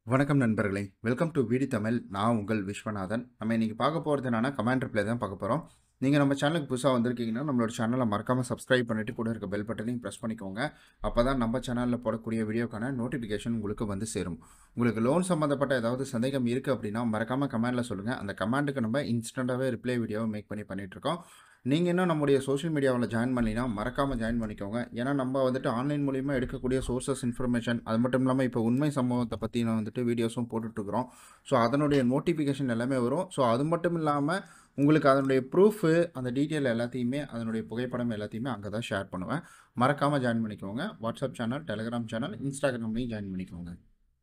வணக்கம் நண்பர்களே welcome to வீடி Tamil நான் உங்கள் விஸ்வநாதன் நம்ம இன்னைக்கு பார்க்க போகிறது என்னன்னா கமாண்ட் ரிப்ளை தான் பார்க்க போகிறோம் நீங்கள் நம்ம சேனலுக்கு புதுசாக வந்திருக்கீங்கன்னா நம்மளோட சேனலை மறக்காமல் சப்ஸ்கிரைப் பண்ணிட்டு கூட இருக்க பெல் பட்டனையும் ப்ரெஸ் பண்ணிக்கோங்க அப்போ தான் நம்ம சேனலில் போடக்கூடிய வீடியோக்கான நோட்டிஃபிகேஷன் உங்களுக்கு வந்து சேரும் உங்களுக்கு லோன் சம்மந்தப்பட்ட ஏதாவது சந்தேகம் இருக்குது அப்படின்னா மறக்காமல் கமெண்டில் சொல்லுங்கள் அந்த கமெண்ட்டுக்கு நம்ம இன்ஸ்டண்ட்டாகவே ரிப்ளை வீடியோவை மேக் பண்ணி பண்ணிகிட்ருக்கோம் நீங்கள் இன்னும் நம்முடைய சோஷியல் மீடியாவில் ஜாயின் பண்ணினா மறக்காமல் ஜாயின் பண்ணிக்கோங்க ஏன்னா நம்ம வந்துட்டு ஆன்லைன் மூலியமாக எடுக்கக்கூடிய சோர்சஸ் இன்ஃபர்மேஷன் அது மட்டும் இல்லாமல் இப்போ உண்மை சம்பவத்தை பற்றி நான் வந்துட்டு வீடியோஸும் போட்டுட்ருக்குறோம் ஸோ அதனுடைய நோட்டிஃபிகேஷன் எல்லாமே வரும் ஸோ அது மட்டும் இல்லாமல் உங்களுக்கு அதனுடைய ப்ரூஃபு அந்த டீட்டெயில் எல்லாத்தையுமே அதனுடைய புகைப்படம் எல்லாத்தையுமே அங்கே தான் ஷேர் பண்ணுவேன் மறக்காமல் ஜாயின் பண்ணிக்கோங்க வாட்ஸ்அப் சேனல் டெலிகிராம் சேனல் இன்ஸ்டாகிராம்லையும் ஜாயின் பண்ணிக்கோங்க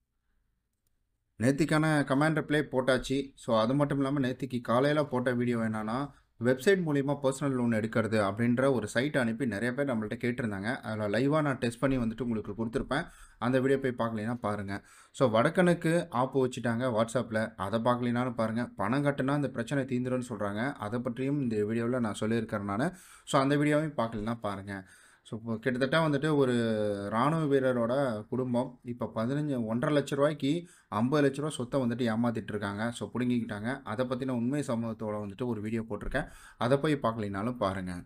நேத்திக்கான கமெண்ட் ரிப்ளை போட்டாச்சு ஸோ அது மட்டும் இல்லாமல் நேத்திக்கு காலையில் போட்ட வீடியோ என்னன்னா வெப்சைட் மூலிமா பர்சனல் லோன் எடுக்கிறது அப்படின்ற ஒரு சைட் அனுப்பி நிறைய பேர் நம்மள்ட்ட கேட்டிருந்தாங்க அதில் லைவாக நான் டெஸ்ட் பண்ணி வந்துட்டு உங்களுக்கு கொடுத்துருப்பேன் அந்த வீடியோ போய் பார்க்கலைன்னா பாருங்கள் ஸோ வடக்கனுக்கு ஆப்பு வச்சுட்டாங்க வாட்ஸ்அப்பில் அதை பார்க்கலினாலும் பாருங்கள் பணம் கட்டுனா இந்த பிரச்சனை தீந்துரும்னு சொல்கிறாங்க அதை பற்றியும் இந்த வீடியோவில் நான் சொல்லியிருக்கிறேன் நான் ஸோ அந்த வீடியோவையும் பார்க்கலனா பாருங்கள் ஸோ இப்போ கிட்டத்தட்ட வந்துட்டு ஒரு இராணுவ வீரரோட குடும்பம் இப்போ பதினஞ்சு ஒன்றரை லட்ச ரூபாய்க்கு ஐம்பது லட்ச ரூபா சொத்தை வந்துட்டு ஏமாத்திட்டு இருக்காங்க ஸோ பிடுங்கிக்கிட்டாங்க அதை பற்றின உண்மை சம்பவத்தோட வந்துட்டு ஒரு வீடியோ போட்டிருக்கேன் அதை போய் பார்க்கலினாலும் பாருங்கள்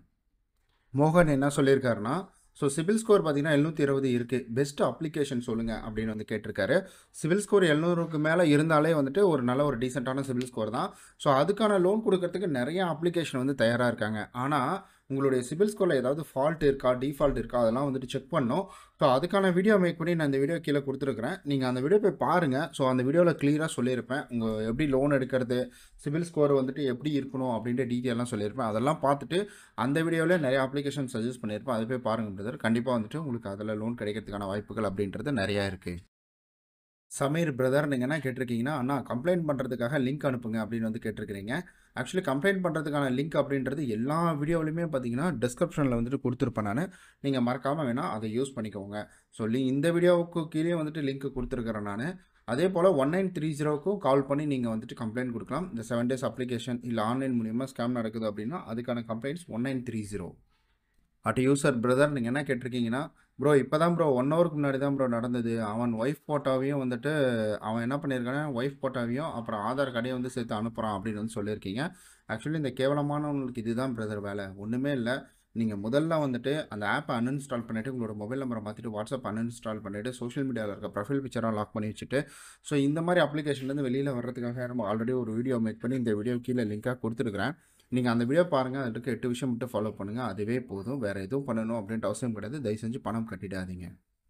மோகன் என்ன சொல்லியிருக்காருன்னா ஸோ சிவில் ஸ்கோர் பார்த்தீங்கன்னா எழுநூற்றி இருபது இருக்குது பெஸ்ட் அப்ளிகேஷன் சொல்லுங்கள் அப்படின்னு வந்து கேட்டிருக்காரு சிவில் ஸ்கோர் எழுநூறுக்கு மேலே இருந்தாலே வந்துட்டு ஒரு நல்ல ஒரு டீசெண்டான சிவில் ஸ்கோர் தான் ஸோ அதுக்கான லோன் கொடுக்கறதுக்கு நிறைய அப்ளிகேஷன் வந்து தயாராக இருக்காங்க ஆனால் உங்களுடைய சிவில் ஸ்கோரில் ஏதாவது ஃபால்ட் இருக்கா டிஃபால்ட் இருக்கா அதெல்லாம் வந்துட்டு செக் பண்ணோம் ஸோ அதுக்கான வீடியோ மேக் பண்ணி நான் இந்த வீடியோ கீழே கொடுத்துருக்குறேன் நீங்கள் அந்த வீடியோ போய் பாருங்கள் ஸோ அந்த வீடியோவில் க்ளியராக சொல்லியிருப்பேன் உங்கள் எப்படி லோன் எடுக்கிறது சிவில் ஸ்கோர் வந்துட்டு எப்படி இருக்கணும் அப்படின்ற டீட்டெயிலாம் சொல்லியிருப்பேன் அதெல்லாம் பார்த்துட்டு அந்த வீடியோவில் நிறைய அப்ளிகேஷன் சஜஸ்ட் பண்ணியிருப்பேன் அதை போய் பாருங்கள் பிரதர் கண்டிப்பாக வந்துட்டு உங்களுக்கு அதில் லோன் கிடைக்கிறதுக்கான வாய்ப்புகள் அப்படின்றது நிறையா இருக்குது சமீர் பிரதர் நீங்கள் என்ன கேட்டிருக்கீங்கன்னா அண்ணா கம்ப்ளைண்ட் பண்ணுறதுக்காக லிங்க் அனுப்புங்க அப்படின்னு வந்து கேட்டிருக்கிறீங்க ஆக்சுவலி கம்ப்ளைண்ட் பண்ணுறதுக்கான லிங்க் அப்படின்றது எல்லா வீடியோவிலையுமே பார்த்தீங்கன்னா டிஸ்கிரிப்ஷனில் வந்துட்டு கொடுத்துருப்பேன் நான் நீங்கள் மறக்காமல் வேணால் அதை யூஸ் பண்ணிக்கோங்க ஸோ லி இந்த வீடியோவுக்கு கீழே வந்துட்டு லிங்க் கொடுத்துருக்குறேன் நான் அதே போல் ஒன் நைன் த்ரீ ஜீரோக்கும் கால் பண்ணி நீங்கள் வந்துட்டு கம்ப்ளைண்ட் கொடுக்கலாம் இந்த செவன் டேஸ் அப்ளிகேஷன் இல்லை ஆன்லைன் மூலியமாக ஸ்கேம் நடக்குது அப்படின்னா அதுக்கான complaints one nine three zero at user brother நீங்கள் என்ன கேட்டிருக்கீங்கன்னா ப்ரோ இப்போ தான் ப்ரோ ஒன் ஹவருக்கு முன்னாடி தான் ப்ரோ நடந்தது அவன் ஒய்ஃப் போட்டோவையும் வந்துட்டு அவன் என்ன பண்ணியிருக்கானா ஒய்ஃப் போட்டோவையும் அப்புறம் ஆதார் கார்டையும் வந்து சேர்த்து அனுப்புகிறான் அப்படின்னு வந்து சொல்லியிருக்கீங்க ஆக்சுவலி இந்த கேவலமானவங்களுக்கு இதுதான் பிரதர் வேலை ஒன்றுமே இல்லை நீங்கள் முதல்ல வந்துட்டு அந்த ஆப்பை அன்இன்ஸ்டால் பண்ணிவிட்டு உங்களோட மொபைல் நம்பரை மாற்றிட்டு வாட்ஸ்அப் அன்இன்ஸ்டால் பண்ணிவிட்டு சோஷியல் மீடியாவில் இருக்க ப்ரொஃபைல் பிக்சராக லாக் பண்ணி வச்சுட்டு ஸோ இந்த மாதிரி அப்ளிகேஷன்லேருந்து வெளியில் வர்றதுக்காக நம்ம ஆல்ரெடி ஒரு வீடியோ மேக் பண்ணி இந்த வீடியோ கீழே லிங்காக கொடுத்துருக்குறேன் நீங்கள் அந்த வீடியோ பாருங்கள் அதுக்கு எட்டு விஷயம் மட்டும் ஃபாலோ பண்ணுங்கள் அதுவே போதும் வேறு எதுவும் பண்ணணும் அப்படின்ட்டு அவசியம் கிடையாது தயவு செஞ்சு பணம் கட்டிடாதீங்க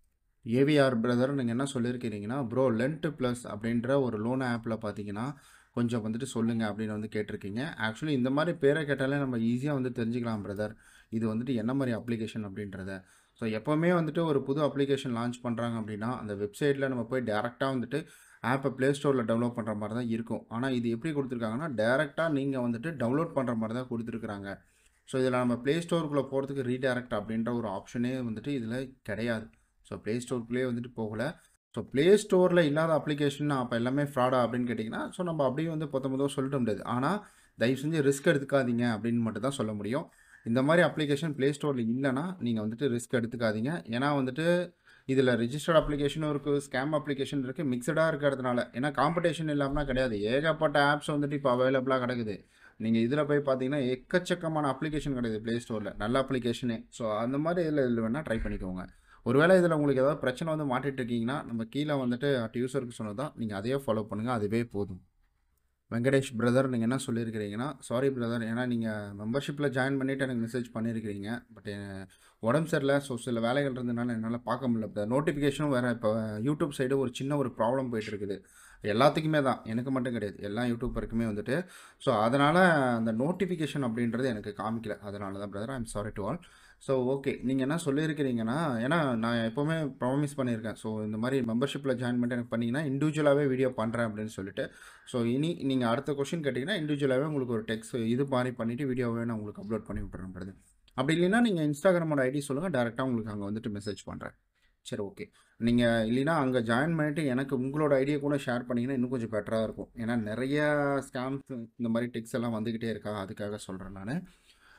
ஏவிஆர் பிரதர் நீங்கள் என்ன சொல்லியிருக்கிறீங்கன்னா ப்ரோ லென்ட் ப்ளஸ் அப்படின்ற ஒரு லோன் ஆப்பில் பார்த்தீங்கன்னா கொஞ்சம் வந்துட்டு சொல்லுங்கள் அப்படின்னு வந்து கேட்டிருக்கீங்க ஆக்சுவலி இந்த மாதிரி பேரை கேட்டாலே நம்ம ஈஸியாக வந்து தெரிஞ்சுக்கலாம் பிரதர் இது வந்துட்டு என்ன மாதிரி அப்ளிகேஷன் அப்படின்றத ஸோ எப்போவுமே வந்துட்டு ஒரு புது அப்ளிகேஷன் லான்ச் பண்ணுறாங்க அப்படின்னா அந்த வெப்சைட்டில் நம்ம போய் டேரெக்டாக வந்துட்டு ஆப்பை ப்ளே ஸ்டோரில் டவுன்லோட் பண்ணுற மாதிரி தான் இருக்கும் ஆனால் இது எப்படி கொடுத்துருக்காங்கன்னா டேரெக்டாக நீங்கள் வந்துட்டு டவுன்லோட் பண்ணுற மாதிரி தான் கொடுத்துருக்குறாங்க ஸோ இதில் நம்ம ப்ளே ஸ்டோருக்குள்ளே போகிறதுக்கு ரீடைரக்ட் அப்படின்ற ஒரு ஆப்ஷனே வந்துட்டு இதில் கிடையாது ஸோ ப்ளே ஸ்டோருக்குள்ளேயே வந்துட்டு போகலை ஸோ ப்ளே ஸ்டோரில் இல்லாத அப்ளிகேஷன் அப்போ எல்லாமே ஃப்ராடா அப்படின்னு கேட்டிங்கன்னா ஸோ நம்ம அப்படியே வந்து பொத்த முதல் சொல்லிட முடியாது ஆனால் தயவு செஞ்சு ரிஸ்க் எடுத்துக்காதீங்க அப்படின்னு மட்டும் தான் சொல்ல முடியும் இந்த மாதிரி அப்ளிகேஷன் ப்ளே ஸ்டோரில் இல்லைன்னா நீங்கள் வந்துட்டு ரிஸ்க் எடுத்துக்காதீங்க ஏன்னா வந்துட்டு இதில் ரிஜிஸ்டர்ட் அப்ளிகேஷனும் இருக்குது ஸ்கேம் அப்ளிகேஷன் இருக்குது மிக்சடாக இருக்கிறதுனால ஏன்னா காம்படிஷன் இல்லாமல் கிடையாது ஏகப்பட்ட ஆப்ஸ் வந்துட்டு இப்போ அவைலபிளாக கிடக்குது நீங்கள் இதில் போய் பார்த்தீங்கன்னா எக்கச்சக்கமான அப்ளிகேஷன் கிடையாது ப்ளே ஸ்டோரில் நல்ல அப்ளிகேஷனே ஸோ அந்த மாதிரி இதில் இதில் வேணால் ட்ரை பண்ணிக்கோங்க ஒருவேளை இதில் உங்களுக்கு ஏதாவது பிரச்சனை வந்து மாட்டிட்டு இருக்கீங்கன்னா நம்ம கீழே வந்துட்டு அட் யூசருக்கு சொன்னதான் நீங்கள் அதையே ஃபாலோ பண்ணுங்கள் அதுவே போதும் வெங்கடேஷ் பிரதர் நீங்கள் என்ன சொல்லியிருக்கிறீங்கன்னா சாரி பிரதர் ஏன்னா நீங்கள் மெம்பர்ஷிப்பில் ஜாயின் பண்ணிவிட்டு எனக்கு மெசேஜ் பண்ணியிருக்கிறீங்க பட் உடம்பு சரியில்லை ஸோ சில வேலைகள் இருந்ததுனால என்னால் பார்க்க முடியல இப்போ நோட்டிஃபிகேஷனும் வேறு இப்போ யூடியூப் சைடு ஒரு சின்ன ஒரு ப்ராப்ளம் போயிட்டு இருக்குது எல்லாத்துக்குமே தான் எனக்கு மட்டும் கிடையாது எல்லா யூடியூப்பருக்குமே வந்துட்டு ஸோ அதனால் அந்த நோட்டிஃபிகேஷன் அப்படின்றது எனக்கு காமிக்கல அதனால தான் brother I'm sorry to all so okay நீங்கள் என்ன சொல்லியிருக்கிறீங்கன்னா ஏன்னா நான் எப்போவுமே ப்ராமிஸ் பண்ணியிருக்கேன் ஸோ இந்த மாதிரி மெம்பர்ஷிப்பில் ஜாயின் பண்ணிட்டு எனக்கு பண்ணிங்கன்னா இண்டிவிஜுவலாகவே வீடியோ பண்ணுறேன் அப்படின்னு சொல்லிட்டு ஸோ இனி நீங்கள் அடுத்த கொஷின் கேட்டிங்கன்னா இண்டிவிஜுவலாகவே உங்களுக்கு ஒரு டெக்ஸ்ட் இது மாதிரி பண்ணிவிட்டு வீடியோவே நான் உங்களுக்கு அப்லோட் பண்ணி விட்டுறேன் அப்படி இல்லைன்னா நீங்கள் இன்ஸ்டாகிராமோட ஐடி சொல்லுங்கள் டேரெக்டாக உங்களுக்கு அங்கே வந்துட்டு மெசேஜ் பண்ணுறேன் சரி ஓகே நீங்கள் இல்லைனா அங்கே ஜாயின் பண்ணிவிட்டு எனக்கு உங்களோட ஐடியா கூட ஷேர் பண்ணிங்கன்னா இன்னும் கொஞ்சம் பெட்டராக இருக்கும் ஏன்னா நிறைய ஸ்கேம்ஸ் இந்த மாதிரி டிக்ஸ் எல்லாம் வந்துக்கிட்டே இருக்கா அதுக்காக சொல்கிறேன் நான்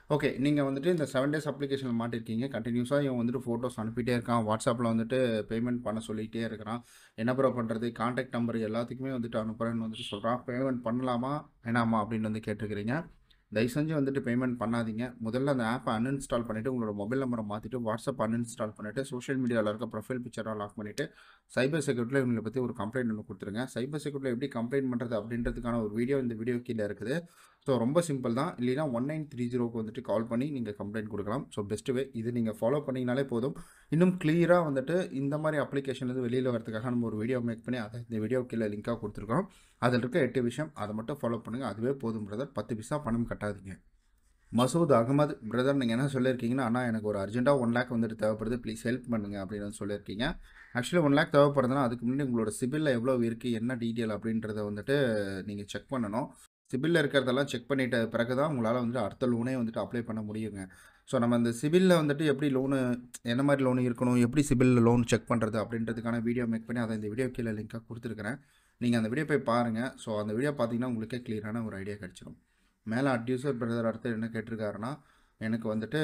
ஓகே. நீங்க வந்துட்டு இந்த 7 டேஸ் அப்ளிகேஷன்ல மாட்டியிருக்கீங்க. கன்டினியூஸா இவன் வந்துட்டு ஃபோட்டோஸ் அனுப்பிட்டே இருக்கான். WhatsAppல வந்துட்டு பேமெண்ட் பண்ண சொல்லிட்டே இருக்கிறான். என்ன ப்ரோ பண்றது? கான்டாக்ட் நம்பர் எல்லாத்துக்குமே வந்துட்டு அனுப்புறேன்னு வந்துட்டு சொல்றான். பேமெண்ட் பண்ணலாமா? வேணாமா? அப்படின்னு வந்து கேட்டிருக்கிறீங்க. தயவு செஞ்சு வந்துட்டு பேமெண்ட் பண்ணாதீங்க. முதல்ல அந்த ஆப்ப அன்இன்ஸ்டால் பண்ணிட்டு, உங்களோட மொபைல் நம்பர மாத்திட்டு, WhatsApp அன்இன்ஸ்டால் பண்ணிட்டு, சோசியல் மீடியால இருக்க ப்ரொஃபைல் பிக்சர லாக் பண்ணிட்டு, சைபர் செக்யூரிட்டில இவங்கள பத்தி ஒரு கம்ப்ளைண்ட் ஒண்ணு குடுத்துருங்க. சைபர் செக்யூரிட்டில எப்படி கம்ப்ளைண்ட் பண்றது அப்படின்றதுக்கான ஒரு வீடியோ இந்த வீடியோ கீழ இருக்குது. ஸோ ரொம்ப சிம்பிள் தான். இல்லைனா 1930க்கு வந்துட்டு கால் பண்ணி நீங்க கம்ப்ளைண்ட் குடுக்கலாம். So best way. இது நீங்க ஃபாலோ பண்ணீங்கனாலே போதும். இன்னும் கிளியரா வந்துட்டு இந்த மாரி அப்ளிகேஷன்லேருந்து வெளியில வரதுக்காக நம்ம ஒரு வீடியோ மேக் பண்ணி அத இந்த வீடியோ கீழ லிங்க்கா குடுத்துருக்கோம். அதில இருக்க 8 விஷயம். அத மட்டும் ஃபாலோ பண்ணுங்க. அதுவே போதும் பிரதர். 10 பைசா பணம் கட்டாதீங்க. மசூத் அகமது பிரதர் நீங்க என்ன சொல்லியிருக்கீங்கன்னா, அண்ணா எனக்கு ஒரு அர்ஜென்ட்டா 1 லேக் வந்துட்டு தேவைப்படுது. ப்ளீஸ் ஹெல்ப் பண்ணுங்க அப்படின்னு வந்து சொல்லியிருக்கீங்க. ஆக்சுவலி 1 லேக் தேவைப்படுதுன்னா, அதுக்கு முன்னாடி உங்களோட சிபில்ல எவ்வளோ இருக்கு? என்ன டீட்டெயில் அப்படின்றத வந்துட்டு நீங்க செக் பண்ணணும். சிபில்ல இருக்கிறதெல்லாம் செக் பண்ணிட்ட பிறகு தான் உங்களால வந்துட்டு அடுத்த லோனே வந்துட்டு அப்ளை பண்ண முடியுங்க. ஸோ நம்ம இந்த சிபில்ல வந்துட்டு எப்படி லோனு என்ன மாரி லோன் இருக்கணும்? எப்படி சிபில்ல லோன் செக் பண்றது? அப்படின்றதுக்கான வீடியோ மேக் பண்ணி அத இந்த வீடியோ கீழ லிங்க்கா குடுத்துருக்கிறேன். நீங்க அந்த வீடியோ போய் பாருங்க. ஸோ அந்த வீடியோ பார்த்தீங்கன்னா, உங்களுக்கே கிளியரான ஒரு ஐடியா கிடைச்சிரும். மேல அட்யூசர் பிரதர் அடுத்து என்ன கேட்டிருக்காருன்னா, எனக்கு வந்துட்டு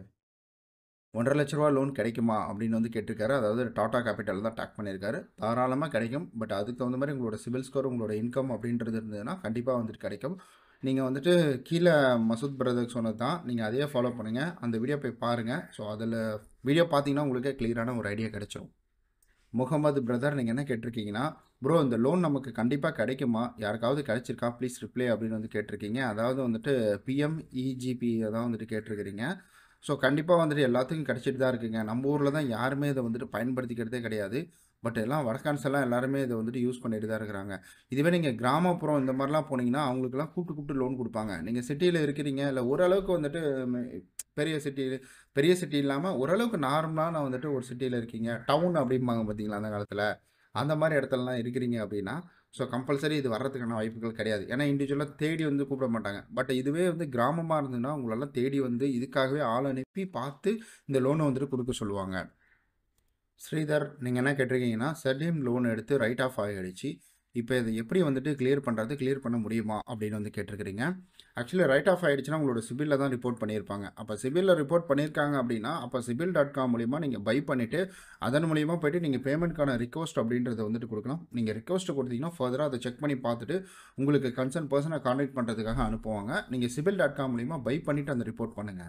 ரூ. 1,50,000 லோன் கிடைக்குமா? அப்படின்னு வந்து கேட்டிருக்காரு. அதாவது டாடா கேபிட்டல் தான் டேக் பண்ணியிருக்காரு. தாராளமா கிடைக்கும். பட் அதுக்கு தகுந்த மாரி உங்களோட சிபில் ஸ்கோர், உங்களோட இன்கம் அப்படின்றது இருந்ததுன்னா, கண்டிப்பா வந்துட்டு கிடைக்கும். நீங்க வந்துட்டு கீழ மசூத் பிரதர் சொன்னது தான். நீங்க அதையே ஃபாலோ பண்ணுங்க. அந்த வீடியோ போய் பாருங்க. ஸோ அதில வீடியோ பார்த்தீங்கன்னா, உங்களுக்கே கிளியரான ஒரு ஐடியா கிடைச்சிரும். முகமது பிரதர் நீங்க என்ன கேட்டிருக்கீங்கன்னா, ப்ரோ இந்த லோன் நமக்கு கண்டிப்பா கிடைக்குமா? யாருக்காவது கிடைச்சிருக்கா? ப்ளீஸ் ரிப்ளை அப்படின்னு வந்து கேட்டிருக்கீங்க. அதாவது வந்துட்டு பிஎம்இஜிபி தான் வந்துட்டு கேட்டிருக்கிறீங்க. ஸோ கண்டிப்பா வந்துட்டு எல்லாத்துக்கும் கிடைச்சிட்டு தான் இருக்குங்க. நம்ம ஊர்ல தான் யாருமே இத வந்துட்டு பயன்படுத்திக்கிறதே கிடையாது. பட் எல்லாம் வடக்கான்ஸ் எல்லாம் எல்லாருமே இத வந்துட்டு யூஸ் பண்ணிட்டு தான் இருக்கிறாங்க. இதுவே நீங்க கிராமப்புறம் இந்த மாரிலாம் போனீங்கன்னா, அவங்களுக்கெல்லாம் கூப்பிட்டு கூப்பிட்டு லோன் குடுப்பாங்க. நீங்க சிட்டியில இருக்கிறீங்க, இல்ல ஓரளவுக்கு வந்துட்டு மெ பெரிய சிட்டி பெரிய சிட்டி இல்லாம ஓரளவுக்கு நார்மலான வந்துட்டு ஒரு சிட்டியில இருக்கீங்க. டவுன் அப்படிம்பாங்க பார்த்தீங்களா அந்த காலத்தில. அந்த மாரி இடத்துலலாம் இருக்கிறீங்க அப்படின்னா, ஸோ கம்பல்சரி இது வர்றதுக்கான வாய்ப்புகள் கிடையாது. ஏன்னா இண்டிவிஜுவலா தேடி வந்து கூப்பிட மாட்டாங்க. பட் இதுவே வந்து கிராமமா இருந்ததுன்னா, உங்களெல்லாம் தேடி வந்து இதுக்காகவே ஆள் அனுப்பி பார்த்து இந்த லோன வந்துட்டு குடுக்க சொல்லுவாங்க. ஸ்ரீதர் நீங்க என்ன கேட்டிருக்கீங்கன்னா, செர்டியம் லோன் எடுத்து ரைட் ஆஃப் ஆகிடுச்சு. இப்ப இத எப்படி வந்துட்டு கிளியர் பண்றது? கிளியர் பண்ண முடியுமா? அப்படின்னு வந்து கேட்டிருக்கிறீங்க. ஆக்சுவலி ரைட் ஆஃப் ஆயிடுச்சுன்னா, உங்களோட சிபில்ல தான் ரிப்போர்ட் பண்ணியிருப்பாங்க. அப்ப சிபில்ல ரிப்போர்ட் பண்ணியிருக்காங்க அப்படின்னா, அப்ப சிபில் டாட் காம் மூலியமா நீங்க பை பண்ணிட்டு, அதன் மூலியமா போயிட்டு நீங்க பேமெண்ட்க்கான ரிக்வெஸ்ட் அப்படின்றத வந்துட்டு குடுக்கலாம். நீங்க ரிக்வெஸ்ட் குடுத்தீங்கன்னா, ஃபர்தரா அத செக் பண்ணி பார்த்துட்டு, உங்களுக்கு கன்சர்ன் பெர்சன கான்டாக்ட் பண்றதுக்காக அனுப்புவாங்க. நீங்க சிபில் டாட் காம் மூலியமா பை பண்ணிட்டு அந்த ரிப்போர்ட் பண்ணுங்க.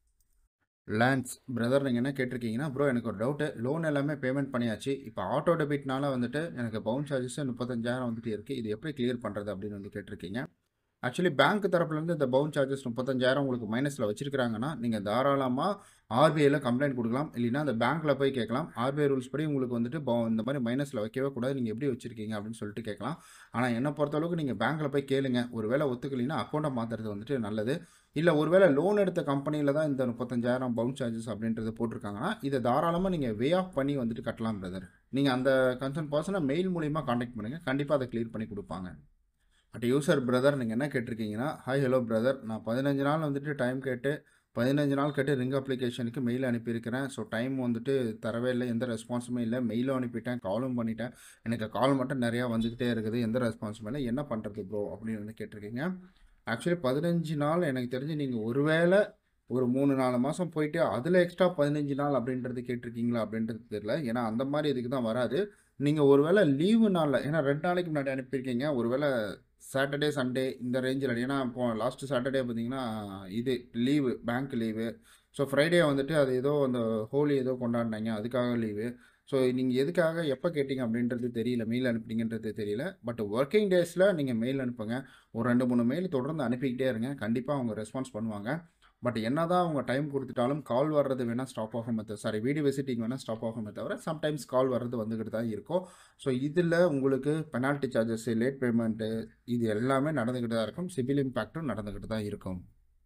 லான்ஸ் பிரதர் நீங்க என்ன கேட்டிருக்கீங்கன்னா, ப்ரோ எனக்கு ஒரு டவுட்டு. லோன் எல்லாமே பேமெண்ட் பண்ணியாச்சு. இப்ப ஆட்டோ டெபிட்னால வந்துட்டு எனக்கு பவுன்ஸ் சார்ஜஸ் 35,000 வந்துட்டு இருக்கு. இது எப்படி கிளியர் பண்றது? அப்படின்னு வந்து கேட்டிருக்கீங்க. ஆக்சுவலி பேங்க் தரப்புலேருந்து இந்த பவுன்ஸ் சார்ஜஸ் 35,000 உங்களுக்கு மைனஸ்ல வச்சிருக்காங்கன்னா, நீங்க தாராளமா ஆர்பிஐல கம்ப்ளைண்ட் குடுக்கலாம். இல்லைன்னா அந்த பேங்க்ல போய் கேட்கலாம். ஆர்பிஐ ரூல்ஸ் படி உங்களுக்கு வந்துட்டு ப இந்த மாரி மைனஸ்ல வைக்கவே கூடாது. நீங்க எப்படி வச்சிருக்கீங்க? அப்படின்னு சொல்லிட்டு கேட்கலாம். ஆனா என்ன பொறுத்தளவுக்கு நீங்க பேங்க்ல போய் கேளுங்க. ஒரு வேள ஒத்துக்கலைன்னா அக்கவுண்ட்ட மாத்துறது வந்துட்டு நல்லது. இல்ல ஒரு வேள லோன் எடுத்த கம்பெனில தான் இந்த 35,000 பவுன்ஸ் சார்ஜஸ் அப்படின்றத போட்டிருக்காங்கன்னா, இத தாராளமா நீங்க வே ஆஃப் பண்ணி வந்துட்டு கட்டலாம் பிரதர். நீங்க அந்த கன்சர்ன் பெர்சன மெயில் மூலியமா கான்டாக்ட் பண்ணுங்க. கண்டிப்பா அத கிளியர் பண்ணி குடுப்பாங்க. பட் யூசர் பிரதர் நீங்க என்ன கேட்டிருக்கீங்கன்னா, ஹாய் ஹலோ பிரதர் நான் 15 நாள் வந்துட்டு டைம் கேட்டு 15 நாள் கேட்டு ரிங் அப்ளிகேஷனுக்கு மெயில் அனுப்பியிருக்கிறேன். ஸோ டைம் வந்துட்டு தரவே இல்ல. எந்த ரெஸ்பான்ஸுமே இல்ல. மெயிலும் அனுப்பிட்டேன். காலும் பண்ணிட்டேன். எனக்கு கால் மட்டும் நெறையா வந்துகிட்டே இருக்குது. எந்த ரெஸ்பான்ஸுமே இல்ல. என்ன பண்றது ப்ரோ? அப்படின்னு வந்து கேட்டிருக்கீங்க. ஆக்சுவலி 15 நாள் எனக்கு தெரிஞ்சு நீங்க ஒரு வேள ஒரு 3, 4 மாசம் போயிட்டு அதில எக்ஸ்ட்ரா 15 நாள் அப்படின்றது கேட்டிருக்கீங்களா? அப்படின்றது தெரியல. ஏன்னா அந்த மாரி இதுக்கு தான் வராது. நீங்க ஒரு வேள லீவு நாள்ல ஏன்னா 2 நாளைக்கு முன்னாடி அனுப்பியிருக்கீங்க. ஒரு வேள சாட்டர்டே, சண்டே இந்த ரேஞ்சில ஏன்னா இப்போ லாஸ்ட் சாட்டர்டே பார்த்தீங்கன்னா, இது leave bank leave. So Friday வந்துட்டு அது ஏதோ அந்த ஹோலி ஏதோ கொண்டாடினாங்க. அதுக்காக லீவு. ஸோ நீங்க எதுக்காக எப்ப கேட்டீங்க அப்படின்றது தெரியல. மெயில் அனுப்புனீங்கன்றது தெரியல. பட் வொர்க்கிங் டேஸ்ல நீங்க மெயில் அனுப்புங்க. ஒரு 2, 3 மெயில் தொடர்ந்து அனுப்பிக்கிட்டே இருங்க. கண்டிப்பா அவங்க ரெஸ்பான்ஸ் பண்ணுவாங்க. பட் என்னதான் அவங்க டைம் குடுத்துட்டாலும் கால் வர்றது வேணா ஸ்டாப் ஆகுமே த சாரி வீடியோ விசிட்டிங் வேணா ஸ்டாப் ஆகுமே தவிர, சம்டைம்ஸ் கால் வர்றது வந்துகிட்டு தான் இருக்கும். ஸோ இதில உங்களுக்கு பெனால்டி சார்ஜஸ், லேட் பேமெண்ட் இது எல்லாமே நடந்துகிட்டு தான் இருக்கும். சிபில் இம்பாக்டும் நடந்துகிட்டு தான் இருக்கும்.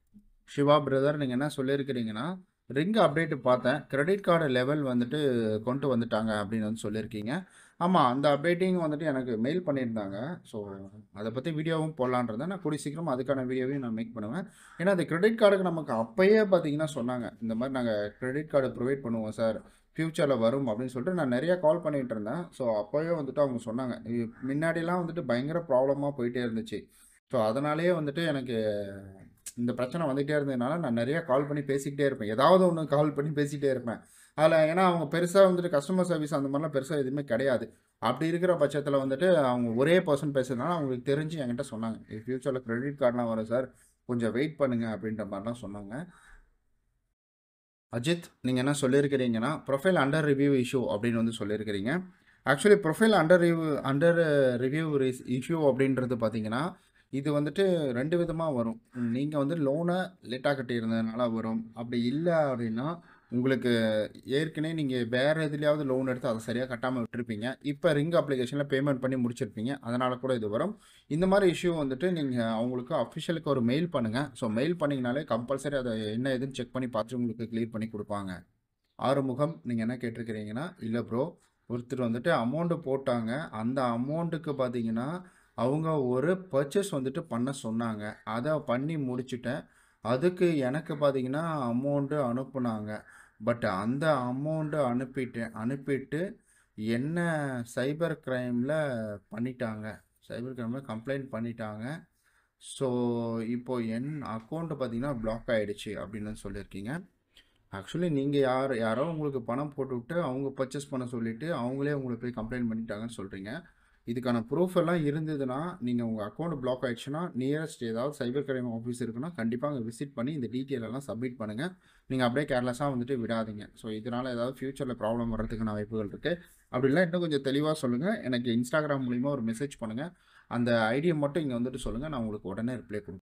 சிவா பிரதர் நீங்க என்ன சொல்லியிருக்கிறீங்கன்னா, ரிங் அப்டேட் பார்த்தேன். கிரெடிட் கார்டு லெவல் வந்துட்டு கொண்டு வந்துட்டாங்க அப்படின்னு வந்து சொல்லியிருக்கீங்க. ஆமா அந்த அப்டேட்டிங் வந்துட்டு எனக்கு மெயில் பண்ணியிருந்தாங்க. ஸோ அத பத்தி வீடியோவும் போடலான்னு இருந்தேன். நான் கூடிய சீக்கிரம் அதுக்கான வீடியோவையும் நான் மேக் பண்ணுவேன். ஏன்னா அந்த கிரெடிட் கார்டுக்கு நமக்கு அப்பயே பார்த்தீங்கன்னா சொன்னாங்க. இந்த மாரி நாங்க கிரெடிட் கார்டு ப்ரொவைட் பண்ணுவோம் சார். ஃபியூச்சர்ல வரும் அப்படின்னு சொல்லிட்டு நான் நெறைய கால் பண்ணிட்டு இருந்தேன். ஸோ அப்பவே வந்துட்டு அவங்க சொன்னாங்க. இ முன்னாடிலாம் வந்துட்டு பயங்கர ப்ராப்ளமா போயிட்டே இருந்துச்சு. ஸோ அதனாலேயே வந்துட்டு எனக்கு இந்த பிரச்சனை வந்துகிட்டே இருந்ததுனால நான் நிறைய கால் பண்ணி பேசிக்கிட்டே இருப்பேன் ஏதாவது ஒன்று கால் பண்ணி பேசிக்கிட்டே இருப்பேன் அதில் ஏன்னா அவங்க பெருசாக வந்துட்டு கஸ்டமர் சர்வீஸ் அந்த மாதிரிலாம் பெருசாக எதுவுமே கிடையாது அப்படி இருக்கிற பட்சத்தில் வந்துட்டு அவங்க ஒரே பர்சன் பேசுறதுனால அவங்களுக்கு தெரிஞ்சு என்கிட்ட சொன்னாங்க ஃப்யூச்சரில் கிரெடிட் கார்டெலாம் வரும் சார் கொஞ்சம் வெயிட் பண்ணுங்க அப்படின்ற மாதிரிலாம் சொன்னாங்க அஜித் நீங்கள் என்ன சொல்லியிருக்கிறீங்கன்னா ப்ரொஃபைல் அண்டர் ரிவ்யூ இஷ்யூ அப்படின்னு வந்து சொல்லியிருக்கிறீங்க actually profile under review under review issue அப்படின்றது பார்த்தீங்கன்னா இது வந்துட்டு ரெண்டு விதமாக வரும் நீங்கள் வந்து லோனை லேட்டாக கட்டியிருந்ததுனால வரும் அப்படி இல்லை அப்படின்னா உங்களுக்கு ஏற்கனவே நீங்கள் வேறு எதுலையாவது லோன் எடுத்து அதை சரியாக கட்டாமல் விட்டுருப்பீங்க இப்போ ரிங் அப்ளிகேஷனில் பேமெண்ட் பண்ணி முடிச்சிருப்பீங்க அதனால் கூட இது வரும் இந்த மாதிரி இஷ்யூ வந்துட்டு நீங்கள் அவங்களுக்கு அஃபிஷியலுக்கு ஒரு மெயில் பண்ணுங்கள் ஸோ மெயில் பண்ணிங்கனாலே கம்பல்சரி அதை என்ன எதுன்னு செக் பண்ணி பார்த்து உங்களுக்கு க்ளியர் பண்ணி கொடுப்பாங்க ஆறுமுகம் நீங்கள் என்ன கேட்டிருக்கிறீங்கன்னா இல்லை ப்ரோ ஒருத்தர் வந்துட்டு அமௌண்ட்டு போட்டாங்க அந்த அமௌண்ட்டுக்கு பார்த்தீங்கன்னா அவங்க ஒரு பர்ச்சேஸ் வந்துட்டு பண்ண சொன்னாங்க அதை பண்ணி முடிச்சுட்டேன் அதுக்கு எனக்கு பார்த்தீங்கன்னா அமௌண்ட்டு அனுப்புனாங்க பட் அந்த அமௌண்ட்டு அனுப்பிட்டேன் அனுப்பிட்டு என்ன சைபர் க்ரைமில் பண்ணிட்டாங்க சைபர் க்ரைமில் கம்ப்ளைண்ட் பண்ணிட்டாங்க ஸோ இப்போ என் அக்கௌண்ட்டு பார்த்தீங்கன்னா பிளாக் ஆகிடுச்சு அப்படின்னு சொல்லியிருக்கீங்க ஆக்சுவலி நீங்கள் யார் யாரோ உங்களுக்கு பணம் போட்டுவிட்டு அவங்க பர்ச்சேஸ் பண்ண சொல்லிவிட்டு அவங்களே உங்களை போய் கம்ப்ளைண்ட் பண்ணிட்டாங்கன்னு சொல்கிறீங்க இதுக்கான ப்ரூஃப் எல்லாம் இருந்ததுன்னா நீங்கள் உங்கள் அக்கௌண்ட் பிளாக் ஆகிடுச்சுன்னா நியரஸ்ட் ஏதாவது சைபர் கிரைம் ஆஃபீஸ் இருக்குன்னா கண்டிப்பாக அங்கே விசிட் பண்ணி இந்த டீட்டெயில் எல்லாம் சப்மிட் பண்ணுங்கள் நீங்கள் அப்படியே கேர்லெஸ்ஸாக வந்துட்டு விடாதீங்க ஸோ இதனால் ஏதாவது ஃப்யூச்சரில் ப்ராப்ளம் வர்றதுக்கான வாய்ப்புகள் இருக்குது அப்படிலாம் இன்னும் கொஞ்சம் தெளிவாக சொல்லுங்கள் எனக்கு இன்ஸ்டாகிராம் மூலிமா ஒரு மெசேஜ் பண்ணுங்கள் அந்த ஐடியை மட்டும் இங்கே வந்துட்டு சொல்லுங்கள் நான் உங்களுக்கு உடனே ரிப்ளை கொடுப்பேன்